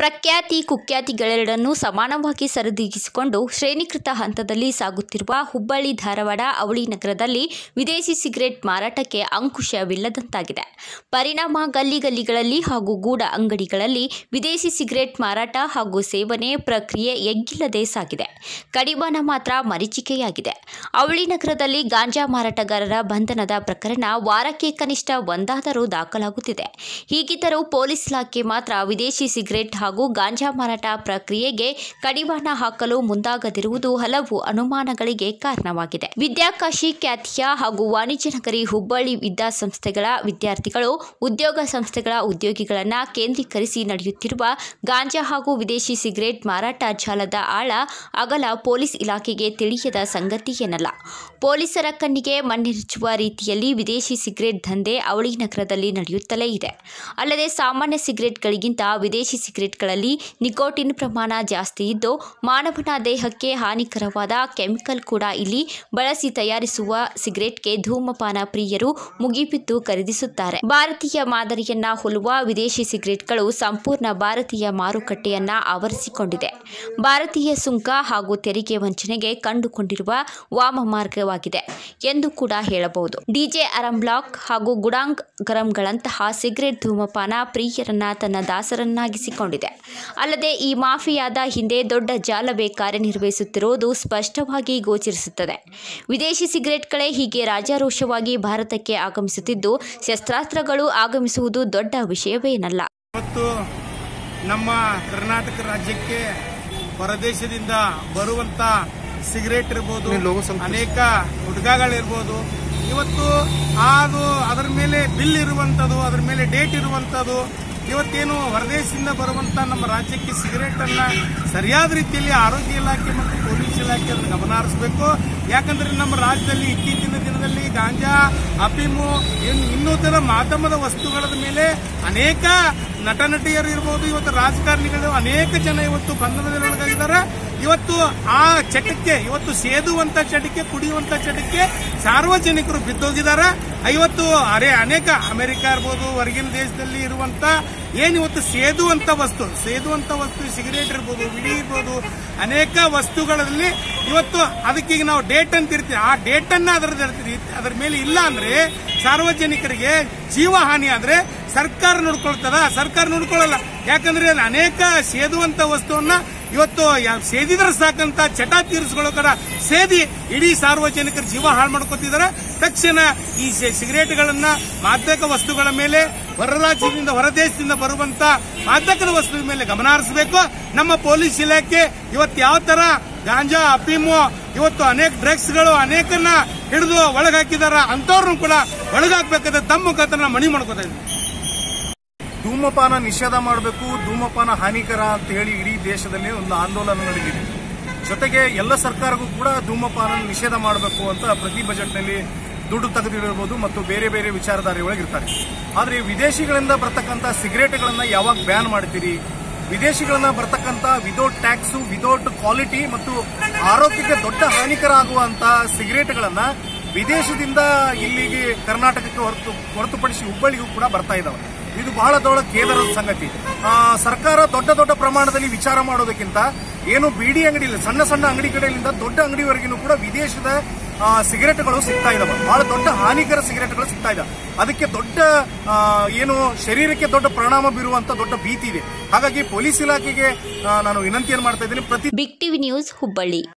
ಪ್ರಖ್ಯಾತಿ ಕುಖ್ಯಾತಿಗಳೆರಡನ್ನೂ ಸಮಾನವಾಗಿ ಸರಿದೂಗಿಸಿಕೊಂಡು ಶ್ರೇಣೀಕೃತ ಹಂತದಲ್ಲಿ ಸಾಗುತ್ತಿರುವ ಹುಬ್ಬಳ್ಳಿ ಧಾರವಾಡ ಅವಳಿ ನಗರದಲ್ಲಿ ವಿದೇಶಿ ಸಿಗರೆಟ್ ಮಾರಾಟಕ್ಕೆ ಅಂಕುಶವಿಲ್ಲದಂತಾಗಿದೆ ಪರಿಣಾಮ ಗಲ್ಲಿ ಗಲ್ಲಿಗಳಲ್ಲಿ ಹಾಗೂ ಗೂಢ ಅಂಗಡಿಗಳಲ್ಲಿ ವಿದೇಶಿ ಸಿಗರೆಟ್ ಮಾರಾಟ ಹಾಗೂ ಸೇವನೆ ಪ್ರಕ್ರಿಯೆ ಎಗ್ಗಿಲ್ಲದೆ ಸಾಗಿದೆ ಕಡಿವಾಣ ಮಾತ್ರ ಮರೀಚಿಕೆಯಾಗಿದೆ ಅವಳಿ ನಗರದಲ್ಲಿ ಗಾಂಜಾ ಮಾರಾಟಗಾರರ ಬಂಧನದ ಪ್ರಕರಣ ವಾರಕ್ಕೆ ಕನಿಷ್ಠ ಒಂದಾದರೂ ದಾಖಲಾಗುತ್ತಿದೆ ಹೀಗಿದ್ದರೂ ಪೊಲೀಸ್ ಇಲಾಖೆ ಮಾತ್ರ ವಿದೇಶಿ ಸಿಗರೆಟ್ ಹಾಗೂ ಗಾಂಜಾ ಮಾರಾಟ ಪ್ರಕ್ರಿಯೆಗೆ ಕಡಿವಾಣ ಹಾಕಲು ಮುಂದಾಗದಿರುವುದು ಹಲವು ಅನುಮಾನಗಳಿಗೆ ಕಾರಣವಾಗಿದೆ ವಿದ್ಯಾಕಾಶಿ ಖ್ಯಾತಿಯ ಹಾಗೂ ವಾಣಿಜ್ಯ ನಗರಿ ಹುಬ್ಬಳ್ಳಿ ವಿದ್ಯಾಸಂಸ್ಥೆಗಳ ವಿದ್ಯಾರ್ಥಿಗಳು ಉದ್ಯೋಗ ಸಂಸ್ಥೆಗಳ ಉದ್ಯೋಗಿಗಳನ್ನ ಕೇಂದ್ರೀಕರಿಸಿ ನಡೆಯುತ್ತಿರುವ ಗಾಂಜಾ ಹಾಗೂ ವಿದೇಶಿ ಸಿಗರೆಟ್ ಮಾರಾಟ ಜಾಲದ ಆಳ ಅಗಲ ಪೊಲೀಸ್ ಇಲಾಖೆಗೆ ತಿಳಿಯದ ಸಂಗತಿ ಏನಲ್ಲ ಪೊಲೀಸರ ಕಣ್ಣಿಗೆ ಮಣ್ಣೆರಚುವ ರೀತಿಯಲ್ಲಿ ವಿದೇಶಿ ಸಿಗರೆಟ್ ದಂಧೆ ಅವಳಿ ನಗರದಲ್ಲಿ ನಡೆಯುತ್ತಲೇ ಇದೆ ಅಲ್ಲದೆ ಸಾಮಾನ್ಯ ಸಿಗರೆಟ್ಗಳಿಗಿಂತ ವಿದೇಶಿ ಸಿಗರೆಟ್ಗಳಲ್ಲಿ ನಿಕೋಟಿನ್ ಪ್ರಮಾಣ ಜಾಸ್ತಿ ಇದ್ದು ಮಾನವನ ದೇಹಕ್ಕೆ ಹಾನಿಕರವಾದ ಕೆಮಿಕಲ್ ಕೂಡ ಇಲ್ಲಿ ಬಳಸಿ ತಯಾರಿಸುವ ಸಿಗರೆಟ್ಗೆ ಧೂಮಪಾನ ಪ್ರಿಯರು ಮುಗಿಬಿದ್ದು ಖರೀದಿಸುತ್ತಾರೆ ಭಾರತೀಯ ಮಾದರಿಯನ್ನ ಹೋಲುವ ವಿದೇಶಿ ಸಿಗರೆಟ್ಗಳು ಸಂಪೂರ್ಣ ಭಾರತೀಯ ಮಾರುಕಟ್ಟೆಯನ್ನ ಆವರಿಸಿಕೊಂಡಿದೆ ಭಾರತೀಯ ಸುಂಕ ಹಾಗೂ ತೆರಿಗೆ ವಂಚನೆಗೆ ಕಂಡುಕೊಂಡಿರುವ ವಾಮ ಮಾರ್ಗವಾಗಿದೆ ಎಂದು ಕೂಡ ಹೇಳಬಹುದು ಡಿಜೆ ಅರಂಬ್ಲಾಕ್ ಹಾಗೂ ಗುಡಾಂಗ್ ಗರಂಗಳಂತಹ ಸಿಗರೆಟ್ ಧೂಮಪಾನ ಪ್ರಿಯರನ್ನ ತನ್ನ ದಾಸರನ್ನಾಗಿಸಿಕೊಂಡಿದೆ ಅಲ್ಲದೆ ಈ ಮಾಫಿಯಾದ ಹಿಂದೆ ದೊಡ್ಡ ಜಾಲವೇ ಕಾರ್ಯನಿರ್ವಹಿಸುತ್ತಿರುವುದು ಸ್ಪಷ್ಟವಾಗಿ ಗೋಚರಿಸುತ್ತದೆ ವಿದೇಶಿ ಸಿಗರೆಟ್ಗಳೇ ಹೀಗೆ ರಾಜಾರೋಷವಾಗಿ ಭಾರತಕ್ಕೆ ಆಗಮಿಸುತ್ತಿದ್ದು ಶಸ್ತ್ರಾಸ್ತ್ರಗಳು ಆಗಮಿಸುವುದು ದೊಡ್ಡ ವಿಷಯವೇನಲ್ಲ ಇವತ್ತು ನಮ್ಮ ಕರ್ನಾಟಕ ರಾಜ್ಯಕ್ಕೆ ಹೊರದೇಶದಿಂದ ಬರುವಂತ ಸಿಗರೇಟ್ ಇರ್ಬೋದು ಅನೇಕ ಹುಡುಗಗಳಿರ್ಬೋದು ಇವತ್ತು ಅದು ಅದರ ಮೇಲೆ ಬಿಲ್ ಇರುವಂತದ್ದು ಅದರ ಮೇಲೆ ಡೇಟ್ ಇರುವಂತದ್ದು ಇವತ್ತೇನು ಹೊರದೇಶದಿಂದ ಬರುವಂತ ನಮ್ಮ ರಾಜ್ಯಕ್ಕೆ ಸಿಗರೇಟ್ ಅನ್ನ ಸರಿಯಾದ ರೀತಿಯಲ್ಲಿ ಆರೋಗ್ಯ ಇಲಾಖೆ ಮತ್ತು ಪೊಲೀಸ್ ಇಲಾಖೆ ಅದನ್ನ ಗಮನ ಹರಿಸಬೇಕು ಯಾಕಂದ್ರೆ ನಮ್ಮ ರಾಜ್ಯದಲ್ಲಿ ಇತ್ತೀಚಿನ ದಿನದಲ್ಲಿ ಗಾಂಜಾ ಅಫೀಮು ಇನ್ನು ಇನ್ನೂತರ ಮಾಧ್ಯಮದ ವಸ್ತುಗಳ ಮೇಲೆ ಅನೇಕ ನಟ ನಟಿಯರು ಇರ್ಬೋದು ಇವತ್ತು ರಾಜಕಾರಣಿಗಳು ಅನೇಕ ಜನ ಇವತ್ತು ಬಂಧನದೊಳಗಾಗಿದ್ದಾರೆ ಇವತ್ತು ಆ ಚಟಕ್ಕೆ ಇವತ್ತು ಸೇದುವಂತ ಚಟಕ್ಕೆ ಕುಡಿಯುವಂತ ಚಟಕ್ಕೆ ಸಾರ್ವಜನಿಕರು ಬಿದ್ದೋಗಿದ್ದಾರೆ ಇವತ್ತು ಅರೆ ಅನೇಕ ಅಮೆರಿಕ ಇರ್ಬೋದು ಹೊರಗಿನ ದೇಶದಲ್ಲಿ ಇರುವಂತ ಏನ್ ಇವತ್ತು ಸೇದುವಂತ ವಸ್ತು ಸೇದುವಂತ ವಸ್ತು ಸಿಗರೇಟ್ ಇರ್ಬೋದು ಬಿಡಿ ಇರ್ಬೋದು ಅನೇಕ ವಸ್ತುಗಳಲ್ಲಿ ಇವತ್ತು ಅದಕ್ಕೀಗ ನಾವು ಡೇಟ್ ಅಂತ ಇರ್ತೀವಿ ಆ ಡೇಟ್ ಅನ್ನ ಅದರ ಅದರ ಮೇಲೆ ಇಲ್ಲ ಅಂದ್ರೆ ಸಾರ್ವಜನಿಕರಿಗೆ ಜೀವ ಹಾನಿ ಆದ್ರೆ ಸರ್ಕಾರ ನೋಡ್ಕೊಳ್ತದ ಸರ್ಕಾರ ನೋಡ್ಕೊಳ್ಳಲ್ಲ ಯಾಕಂದ್ರೆ ಅಲ್ಲಿ ಅನೇಕ ಸೇದುವಂತ ವಸ್ತುವನ್ನ ಇವತ್ತು ಯಾ- ಸೇದಿದ್ರೆ ಸಾಕಂತ ಚಟ ತೀರಿಸ್ಕೊಳ್ಳೋ ಕಡ ಸೇದಿ ಇಡೀ ಸಾರ್ವಜನಿಕರ ಜೀವ ಹಾಳು ಮಾಡ್ಕೊತಿದ್ದಾರೆ ತಕ್ಷಣ ಈ ಸಿ- ಸಿಗರೇಟ್ಗಳನ್ನ ಮಾದಕ ವಸ್ತುಗಳ ಮೇಲೆ ಹೊರ ರಾಜ್ಯದಿಂದ ಹೊರ ದೇಶದಿಂದ ಬರುವಂತ ಮಾದಕದ ವಸ್ತುವಿನ ಮೇಲೆ ಗಮನ ಹರಿಸಬೇಕು ನಮ್ಮ ಪೊಲೀಸ್ ಇಲಾಖೆ ಇವತ್ತು ಯಾವ ತರ ಗಾಂಜಾ ಅಫೀಮು ಇವತ್ತು ಅನೇಕ ಡ್ರಗ್ಸ್ಗಳು ಅನೇಕನ್ನ ಹಿಡಿದು ಒಳಗಾಕಿದಾರ ಅಂತವ್ರನ್ನು ಕೂಡ ಒಳಗಾಕ್ಬೇಕಾದ್ರೆ ತಮ್ಮ ಮುಖಾಂತರ ನಾವು ಮಣಿ ಮಾಡ್ಕೋತಾ ಇದ್ದೀವಿ ಧೂಮಪಾನ ನಿಷೇಧ ಮಾಡಬೇಕು ಧೂಮಪಾನ ಹಾನಿಕರ ಅಂತ ಹೇಳಿ ಇಡೀ ದೇಶದಲ್ಲಿ ಒಂದು ಆಂದೋಲನ ನಡೆದಿದೆ ಜೊತೆಗೆ ಎಲ್ಲ ಸರ್ಕಾರಕ್ಕೂ ಕೂಡ ಧೂಮಪಾನ ನಿಷೇಧ ಮಾಡಬೇಕು ಅಂತ ಪ್ರತಿ ಬಜೆಟ್ನಲ್ಲಿ ದುಡ್ಡು ತೆಗೆದಿಡಬಹುದು ಮತ್ತು ಬೇರೆ ಬೇರೆ ವಿಚಾರಧಾರೆ ಒಳಗಿರ್ತಾರೆ ಆದರೆ ವಿದೇಶಿಗಳಿಂದ ಬರ್ತಕ್ಕಂಥ ಸಿಗರೇಟ್ಗಳನ್ನ ಯಾವಾಗ ಬ್ಯಾನ್ ಮಾಡ್ತೀರಿ ವಿದೇಶಿಗಳನ್ನ ಬರ್ತಕ್ಕಂಥ ವಿದೌಟ್ ಟ್ಯಾಕ್ಸ್ ವಿದೌಟ್ ಕ್ವಾಲಿಟಿ ಮತ್ತು ಆರೋಗ್ಯಕ್ಕೆ ದೊಡ್ಡ ಹಾನಿಕರ ಆಗುವಂತ ಸಿಗರೇಟ್ಗಳನ್ನ ವಿದೇಶದಿಂದ ಇಲ್ಲಿಗೆ ಕರ್ನಾಟಕಕ್ಕೆ ಹೊರತು ಹೊರತುಪಡಿಸಿ ಹುಬ್ಬಳ್ಳಿಗೂ ಕೂಡ ಬರ್ತಾ ಇದಾವೆ ಇದು ಬಹಳ ದೊಡ್ಡ ಕೇಂದ್ರದ ಸಂಗತಿ ಆ, ಸರ್ಕಾರ ದೊಡ್ಡ ದೊಡ್ಡ ಪ್ರಮಾಣದಲ್ಲಿ ವಿಚಾರ ಮಾಡೋದಕ್ಕಿಂತ ಏನು ಬೀಡಿ ಅಂಗಡಿ ಇಲ್ಲ ಸಣ್ಣ ಸಣ್ಣ ಅಂಗಡಿ ಕಡೆಯಿಂದ ದೊಡ್ಡ ಅಂಗಡಿವರೆಗೂ ಕೂಡ ವಿದೇಶದ ಆ, ಸಿಗರೆಟ್ಗಳು ಸಿಗ್ತಾ ಇದಾವೆ ಬಹಳ ದೊಡ್ಡ ಹಾನಿಕರ ಸಿಗರೆಟ್ಗಳು ಸಿಗ್ತಾ ಇದಾವೆ ಅದಕ್ಕೆ ದೊಡ್ಡ ಆ, ಏನು ಶರೀರಕ್ಕೆ ದೊಡ್ಡ ಪರಿಣಾಮ ಬೀರುವಂತ ದೊಡ್ಡ ಭೀತಿ ಇದೆ ಹಾಗಾಗಿ ಪೊಲೀಸ್ ಇಲಾಖೆಗೆ ಆ, ನಾನು ವಿನಂತಿಯನ್ನು ಮಾಡ್ತಾ ಇದ್ದೀನಿ ಪ್ರತಿ ಬಿಗ್ ಟಿವಿ ನ್ಯೂಸ್ ಹುಬ್ಬಳ್ಳಿ